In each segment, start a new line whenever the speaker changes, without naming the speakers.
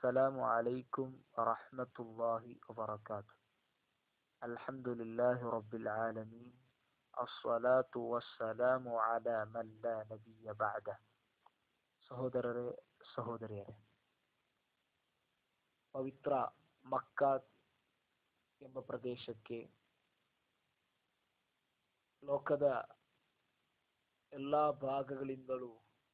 السلام عليكم ورحمة الله وبركاته الحمد لله رب العالمين الصلاة والسلام على من لا نبي بعده ಸಹೋದರರೇ ಸಹೋದರಿಯರೇ ಪವಿತ್ರ ಮಕ್ಕಾ ಎಂಬ ಪ್ರದೇಶಕ್ಕೆ ಲೋಕದ ಎಲ್ಲ ಭಾಗಗಳಿಂದಲೂ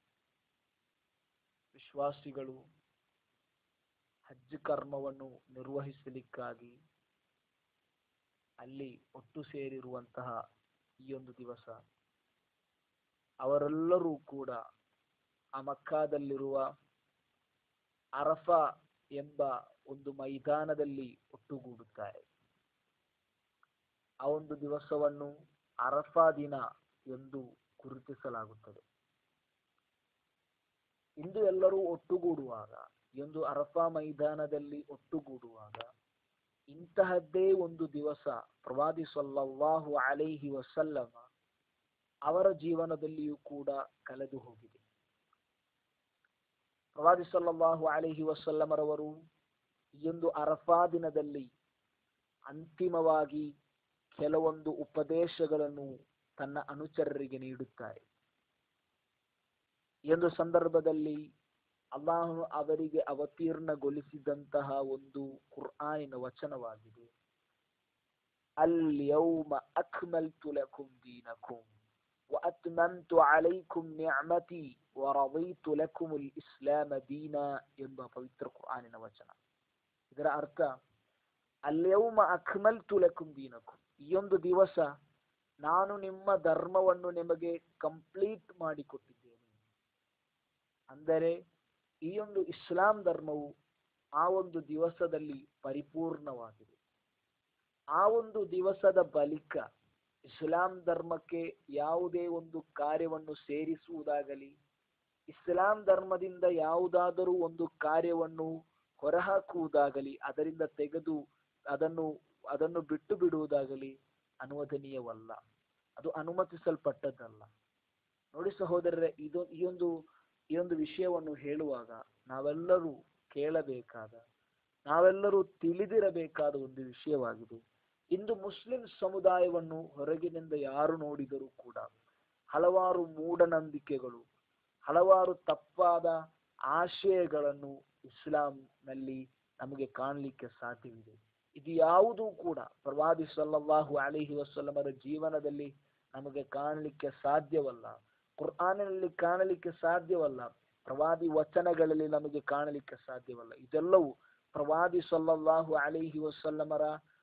ವಿಶ್ವಾಸಿಗಳು ಹಜ್ ಕರ್ಮವನ್ನು ನಿರ್ವಹಿಸಲಿಕ್ಕಾಗಿ ಅಲ್ಲಿ ಒಟ್ಟು ಸೇರಿರುವಂತಹ ಈ ಒಂದು ದಿವಸ ಅವರೆಲ್ಲರೂ ಕೂಡ ಆ ಮಕ್ಕಾದಲ್ಲಿರುವ ಅರಫಾ ಎಂಬ ಒಂದು ಮೈದಾನದಲ್ಲಿ ಒಟ್ಟುಗೂಡುತ್ತಾರೆ ಆ ಒಂದು ದಿವಸವನ್ನು ಅರಫಾ ದಿನ ಎಂದು ಗುರುತಿಸಲಾಗುತ್ತದೆ ಇಂದು ಎಲ್ಲರೂ ಒಟ್ಟುಗೂಡುವಾಗ ಒಂದು ಅರಫಾ ಮೈದಾನದಲ್ಲಿ ಒಟ್ಟುಗೂಡುವಾಗ ಇಂತಹದ್ದೇ ಒಂದು ದಿವಸ ಪ್ರವಾದಿ ಸಲ್ಲಲ್ಲಾಹು ಅಲೈಹಿ ವಸಲ್ಲಮ ಅವರ ಜೀವನದಲ್ಲಿಯೂ ಕೂಡ ಕಳೆದು ಹೋಗಿದೆ ಪ್ರವಾದಿ ಸಲ್ಲಲ್ಲಾಹು ಅಲೈಹಿ ವಸಲ್ಲಮರವರು ಈ ಒಂದು ಅರಫಾ ದಿನದಲ್ಲಿ ಅಂತಿಮವಾಗಿ ಕೆಲವೊಂದು ಉಪದೇಶಗಳನ್ನು ತನ್ನ ಅನುಚರರಿಗೆ ನೀಡುತ್ತಾರೆ ಈ ಒಂದು ಸಂದರ್ಭದಲ್ಲಿ ಅಲ್ಲಾಹು ಅವರಿಗೆ ಅವತೀರ್ಣಗೊಳಿಸಿದಂತಹ ಒಂದು ಕುರ್ಆನಿನ ವಚನವಾಗಿದೆ ಅಲ್ಯೌಮ ಅಕ್ಮಲ್ತು ಲಕುಂ ದೀನಕುಂ وأتممت عليكم نعمتي ورضيت لكم الإسلام دينا ಎಂಬ ಪವಿತ್ರ ಕುರ್ಆನಿನ ವಚನ ಇದರ ಅರ್ಥ ಅಲ್ಯೌಮ ಅಕ್ಮಲ್ತು ಲಕುಂ ದೀನಕುಂ ಈ ಒಂದು ದಿವಸ ನಾನು ನಿಮ್ಮ ಧರ್ಮವನ್ನು ನಿಮಗೆ ಕಂಪ್ಲೀಟ್ ಮಾಡಿಕೊಟ್ಟಿದ್ದೇನೆ ಅಂದರೆ ಈ ಒಂದು ಇಸ್ಲಾಂ ಧರ್ಮವು ಆ ಒಂದು ದಿವಸದಲ್ಲಿ ಪರಿಪೂರ್ಣವಾಗಿದೆ ಆ ಒಂದು ದಿವಸದ ಬಳಿಕ ಇಸ್ಲಾಂ ಧರ್ಮಕ್ಕೆ ಯಾವುದೇ ಒಂದು ಕಾರ್ಯವನ್ನು ಸೇರಿಸುವುದಾಗಲಿ ಇಸ್ಲಾಂ ಧರ್ಮದಿಂದ ಯಾವುದಾದರೂ ಒಂದು ಕಾರ್ಯವನ್ನು ಹೊರಹಾಕುವುದಾಗಲಿ ಅದರಿಂದ ತೆಗೆದು ಅದನ್ನು ಅದನ್ನು ಬಿಟ್ಟು ಬಿಡುವುದಾಗಲಿ ಅನುವದನೀಯವಲ್ಲ ಅದು ಅನುಮತಿಸಲ್ಪಟ್ಟದ್ದಲ್ಲ ನೋಡಿ ಸಹೋದರರೇ ಇದು ಈ ಒಂದು ಈ ಒಂದು ವಿಷಯವನ್ನು ಹೇಳುವಾಗ ನಾವೆಲ್ಲರೂ ಕೇಳಬೇಕಾದ ನಾವೆಲ್ಲರೂ ತಿಳಿದಿರಬೇಕಾದ ಒಂದು ವಿಷಯವಾಗಿದೆ ಇಂದು ಮುಸ್ಲಿಂ ಸಮುದಾಯವನ್ನು ಹೊರಗಿನಿಂದ ಯಾರು ನೋಡಿದರೂ ಕೂಡ ಹಲವಾರು ಮೂಢನಂಬಿಕೆಗಳು ಹಲವಾರು ತಪ್ಪಾದ ಆಶಯಗಳನ್ನು ಇಸ್ಲಾಂನಲ್ಲಿ ನಮಗೆ ಕಾಣಲಿಕ್ಕೆ ಸಾಧ್ಯವಿದೆ ಇದು ಯಾವುದೂ ಕೂಡ ಪ್ರವಾದಿ ಸಲ್ಲಲ್ಲಾಹು ಅಲಿಹಿ ವಸಲ್ಲಮರ ಜೀವನದಲ್ಲಿ ನಮಗೆ ಕಾಣಲಿಕ್ಕೆ ಸಾಧ್ಯವಲ್ಲ ಕುರ್ಆನಿನಲ್ಲಿ ಕಾಣಲಿಕ್ಕೆ ಸಾಧ್ಯವಲ್ಲ ಪ್ರವಾದಿ ವಚನಗಳಲ್ಲಿ ನಮಗೆ ಕಾಣಲಿಕ್ಕೆ ಸಾಧ್ಯವಲ್ಲ ಇದೆಲ್ಲವೂ ಪ್ರವಾದಿ ಸಲ್ಲಲ್ಲಾಹು ಅಲಿಹಿ ವಸಲ್ಲಮರ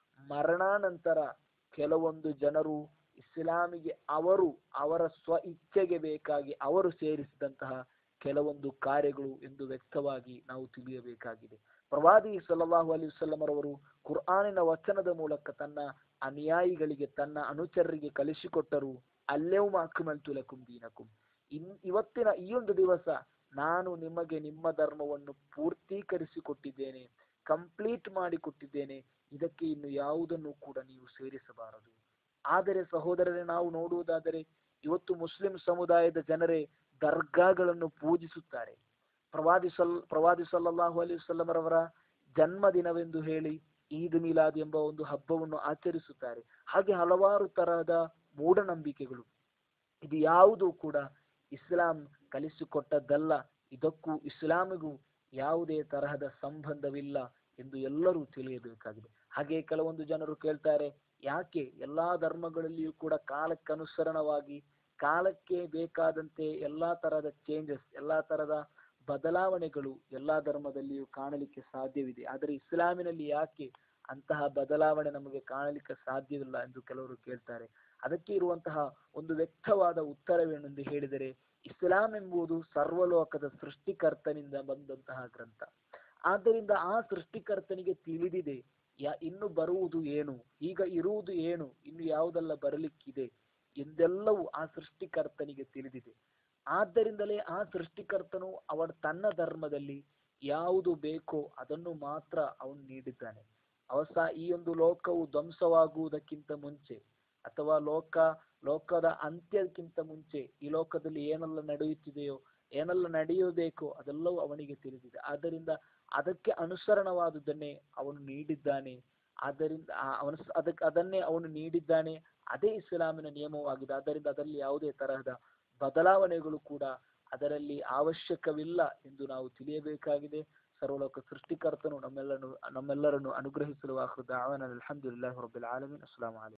ಮರಣಾನಂತರ ಕೆಲವೊಂದು ಜನರು ಇಸ್ಲಾಮಿಗೆ ಅವರು ಅವರ ಸ್ವ ಇಚ್ಛೆಗೆ ಬೇಕಾಗಿ ಅವರು ಸೇರಿಸಿದಂತಹ ಕೆಲವೊಂದು ಕಾರ್ಯಗಳು ಎಂದು ವ್ಯಕ್ತವಾಗಿ ನಾವು ತಿಳಿಯಬೇಕಾಗಿದೆ ಪ್ರವಾದಿ ಸಲ್ಲಲ್ಲಾಹು ಅಲಿ ವಸಲ್ಲಮರವರು ಕುರ್ಆನಿನ ವಚನದ ಮೂಲಕ ತನ್ನ ಅನುಯಾಯಿಗಳಿಗೆ ತನ್ನ ಅನುಚರರಿಗೆ ಕಲಿಸಿಕೊಟ್ಟರು ಅಲ್ಲೇವು ಅಕ್ಮಲ್ತು ಲಕುಂ ದೀನಕುಂ ಇನ್ ಇವತ್ತಿನ ಈ ಒಂದು ದಿವಸ ನಾನು ನಿಮಗೆ ನಿಮ್ಮ ಧರ್ಮವನ್ನು ಪೂರ್ತೀಕರಿಸಿಕೊಟ್ಟಿದ್ದೇನೆ ಕಂಪ್ಲೀಟ್ ಮಾಡಿಕೊಟ್ಟಿದ್ದೇನೆ ಇದಕ್ಕೆ ಇನ್ನು ಯಾವುದನ್ನು ಕೂಡ ನೀವು ಸೇರಿಸಬಾರದು ಆದರೆ ಸಹೋದರರೇ ನಾವು ನೋಡುವುದಾದರೆ ಇವತ್ತು ಮುಸ್ಲಿಂ ಸಮುದಾಯದ ಜನರೇ ದರ್ಗಾಗಳನ್ನು ಪೂಜಿಸುತ್ತಾರೆ ಪ್ರವಾದಿ ಸಲ್ ಪ್ರವಾದಿ ಸಲ್ಲಲ್ಲಾಹು ಅಲಿ ವಸಲ್ಲಮರವರ ಜನ್ಮದಿನವೆಂದು ಹೇಳಿ ಈದ್ ಮಿಲಾದ್ ಎಂಬ ಒಂದು ಹಬ್ಬವನ್ನು ಆಚರಿಸುತ್ತಾರೆ ಹಾಗೆ ಹಲವಾರು ತರಹದ ಮೂಢನಂಬಿಕೆಗಳು ಇದು ಯಾವುದು ಕೂಡ ಇಸ್ಲಾಂ ಕಲಿಸಿಕೊಟ್ಟದ್ದಲ್ಲ ಇದಕ್ಕೂ ಇಸ್ಲಾಮಿಗೂ ಯಾವುದೇ ತರಹದ ಸಂಬಂಧವಿಲ್ಲ ಎಂದು ಎಲ್ಲರೂ ತಿಳಿಯಬೇಕಾಗಿದೆ ಹಾಗೆ ಕೆಲವೊಂದು ಜನರು ಕೇಳ್ತಾರೆ ಯಾಕೆ ಎಲ್ಲಾ ಧರ್ಮಗಳಲ್ಲಿಯೂ ಕೂಡ ಕಾಲಕ್ಕೆ ಅನುಸರಣವಾಗಿ ಕಾಲಕ್ಕೆ ಬೇಕಾದಂತೆ ಎಲ್ಲಾ ತರಹದ ಚೇಂಜಸ್ ಎಲ್ಲಾ ತರಹದ ಬದಲಾವಣೆಗಳು ಎಲ್ಲಾ ಧರ್ಮದಲ್ಲಿಯೂ ಕಾಣಲಿಕ್ಕೆ ಸಾಧ್ಯವಿದೆ ಆದರೆ ಇಸ್ಲಾಮಿನಲ್ಲಿ ಯಾಕೆ ಅಂತಹ ಬದಲಾವಣೆ ನಮಗೆ ಕಾಣಲಿಕ್ಕೆ ಸಾಧ್ಯವಿಲ್ಲ ಎಂದು ಕೆಲವರು ಕೇಳ್ತಾರೆ ಅದಕ್ಕೆ ಇರುವಂತಹ ಒಂದು ವ್ಯಕ್ತವಾದ ಉತ್ತರವೇನೆಂದು ಹೇಳಿದರೆ ಇಸ್ಲಾಂ ಎಂಬುದು ಸರ್ವಲೋಕದ ಸೃಷ್ಟಿಕರ್ತನಿಂದ ಬಂದಂತಹ ಗ್ರಂಥ ಆದ್ದರಿಂದ ಆ ಸೃಷ್ಟಿಕರ್ತನಿಗೆ ತಿಳಿದಿದೆ ಯಾ ಇನ್ನು ಬರುವುದು ಏನು ಈಗ ಇರುವುದು ಏನು ಇನ್ನು ಯಾವುದೆಲ್ಲ ಬರಲಿಕ್ಕಿದೆ ಎಂದೆಲ್ಲವೂ ಆ ಸೃಷ್ಟಿಕರ್ತನಿಗೆ ತಿಳಿದಿದೆ ಆದ್ದರಿಂದಲೇ ಆ ಸೃಷ್ಟಿಕರ್ತನು ಅವರ ತನ್ನ ಧರ್ಮದಲ್ಲಿ ಯಾವುದು ಬೇಕೋ ಅದನ್ನು ಮಾತ್ರ ಅವನು ನೀಡಿದ್ದಾನೆ ಅವಸ ಈ ಒಂದು ಲೋಕವು ಧ್ವಂಸವಾಗುವುದಕ್ಕಿಂತ ಮುಂಚೆ ಅಥವಾ ಲೋಕ ಲೋಕದ ಅಂತ್ಯಕ್ಕಿಂತ ಮುಂಚೆ ಈ ಲೋಕದಲ್ಲಿ ಏನೆಲ್ಲ ನಡೆಯುತ್ತಿದೆಯೋ ಏನೆಲ್ಲ ನಡೆಯಬೇಕೋ ಅದೆಲ್ಲವೂ ಅವನಿಗೆ ತಿಳಿದಿದೆ ಆದ್ದರಿಂದ ಅದಕ್ಕೆ ಅನುಸರಣವಾದುದನ್ನೇ ಅವನು ನೀಡಿದ್ದಾನೆ ಆದ್ದರಿಂದ ಆ- ಅವನು ಸ- ಅದಕ್ಕೆ ಅದನ್ನೇ ಅವನು ನೀಡಿದ್ದಾನೆ ಅದೇ ಇಸ್ಲಾಮಿನ ನಿಯಮವಾಗಿದೆ ಆದ್ದರಿಂದ ಅದರಲ್ಲಿ ಯಾವುದೇ ತರಹದ ಬದಲಾವಣೆಗಳು ಕೂಡ ಅದರಲ್ಲಿ ಅವಶ್ಯಕವಿಲ್ಲ ಎಂದು ನಾವು ತಿಳಿಯಬೇಕಾಗಿದೆ ಸರ್ವಲೋಕ ಸೃಷ್ಟಿಕರ್ತನು ನಮ್ಮೆಲ್ಲರನ್ನು ನಮ್ಮೆಲ್ಲರನ್ನು ಅನುಗ್ರಹಿಸಲು ಆಖಿರು ದಾವಾನ ಅಲ್ಹಮ್ದುಲಿಲ್ಲಾಹಿ ರಬ್ಬಿಲ್ ಆಲಮೀನ್ ಅಸ್ಸಲಾಮು ಅಲೈಕುಂ